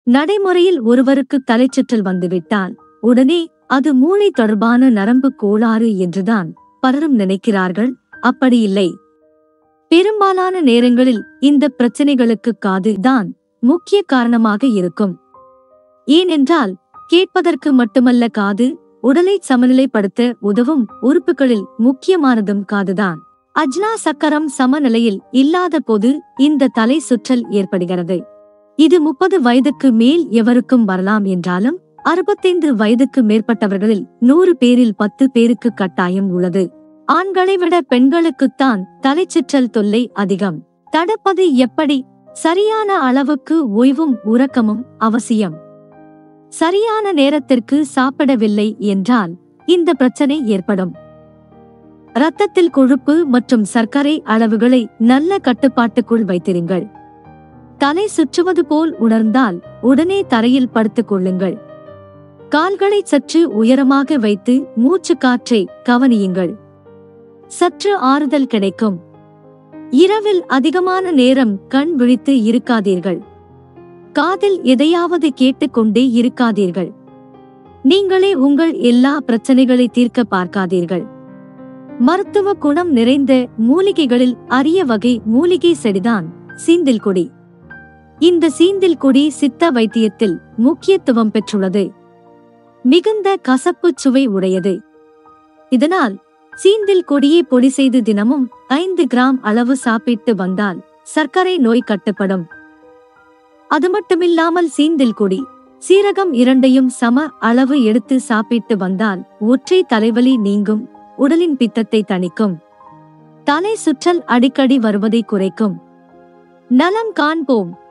நடைமுறையில் ஒருவருக்கு தலைச்சுற்றல் வந்துவிட்டால் உடனே அது மூளை தொடர்பான நரம்பு கோளாறு என்றுதான் பலரும் நினைக்கிறார்கள் அப்படி இல்லை பெரும்பாலான நேரங்களில் இந்த பிரச்சனைகளுக்கு காது தான் முக்கிய காரணமாக இருக்கும் ஏனென்றால் கேட்பதற்கு மட்டுமல்ல காது உடலை சமநிலைப்படுத்த உதவும் உறுப்புகளில் முக்கியமானதும் காதுதான் அஜ்னா சக்கரம் சமநிலையில் இல்லாத போது இந்த தலை சுற்றல் ஏற்படுகிறது இது முப்பது வயதுக்கு மேல் எவருக்கும் வரலாம் என்றாலும் அறுபத்தைந்து வயதுக்கு மேற்பட்டவர்களில் நூறு பேரில் பத்து பேருக்கு கட்டாயம் உள்ளது ஆண்களை விட பெண்களுக்குத்தான் தலைச்சிற்றல் தொல்லை அதிகம் தடுப்பது எப்படி சரியான அளவுக்கு ஓய்வும் உறக்கமும் அவசியம் சரியான நேரத்திற்கு சாப்பிடவில்லை என்றால் இந்த பிரச்சனை ஏற்படும் இரத்தத்தில் கொழுப்பு மற்றும் சர்க்கரை அளவுகளை நல்ல கட்டுப்பாட்டுக்குள் வைத்திருங்கள் தலை சுற்றுவது போல் உணர்ந்தால் உடனே தரையில் படுத்துக் கொள்ளுங்கள் கால்களை சற்று உயரமாக வைத்து மூச்சு காற்றை கவனியுங்கள் சற்று ஆறுதல் கிடைக்கும் இரவில் அதிகமான நேரம் கண் விழித்து இருக்காதீர்கள் காதில் எதையாவது கேட்டுக்கொண்டே இருக்காதீர்கள் நீங்களே உங்கள் எல்லா பிரச்சனைகளை தீர்க்க பார்க்காதீர்கள் மருத்துவ குணம் நிறைந்த மூலிகைகளில் அரிய வகை மூலிகை செடிதான் சீந்தில் கொடி இந்த சீந்தில் கொடி சித்த வைத்தியத்தில் முக்கியத்துவம் பெற்றுள்ளது மிகுந்த கசப்புச் சுவை உடையது இதனால் சீந்தில் கொடியை பொடி செய்து தினமும் ஐந்து கிராம் அளவு சாப்பிட்டு வந்தால் சர்க்கரை நோய் கட்டுப்படும் அது மட்டுமில்லாமல் சீந்தில் கொடி சீரகம் இரண்டையும் சம அளவு எடுத்து சாப்பிட்டு வந்தால் ஒற்றை தலைவலி நீங்கும் உடலின் பித்தத்தை தணிக்கும் தலை சுற்றல் அடிக்கடி வருவதை குறைக்கும் நலம் காண்போம்